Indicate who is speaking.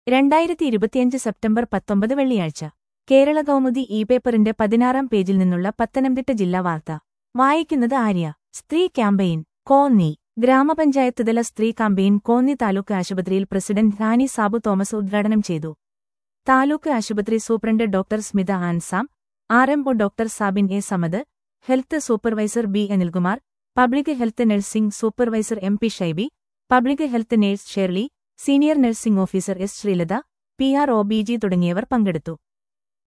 Speaker 1: രണ്ടായിരത്തി ഇരുപത്തിയഞ്ച് സെപ്റ്റംബർ പത്തൊമ്പത് വെള്ളിയാഴ്ച കേരള കൗമുദി ഇ പേപ്പറിന്റെ പതിനാറാം പേജിൽ നിന്നുള്ള പത്തനംതിട്ട ജില്ലാ വാർത്ത വായിക്കുന്നത് ആര്യ സ്ത്രീ ക്യാമ്പയിൻ കോന്നി ഗ്രാമപഞ്ചായത്തുതല സ്ത്രീ ക്യാമ്പയിൻ കോന്നി താലൂക്ക് ആശുപത്രിയിൽ പ്രസിഡന്റ് റാണി സാബു തോമസ് ഉദ്ഘാടനം ചെയ്തു താലൂക്ക് ആശുപത്രി superintendent doctor Smitha Ansam R M O doctor Sabin A Samad health supervisor B Anilkumar public health nursing supervisor M P Shaibi public health nurse Sherly senior nursing officer S Sreelatha P R O B G തുടങ്ങിയവർ പങ്കെടുത്തു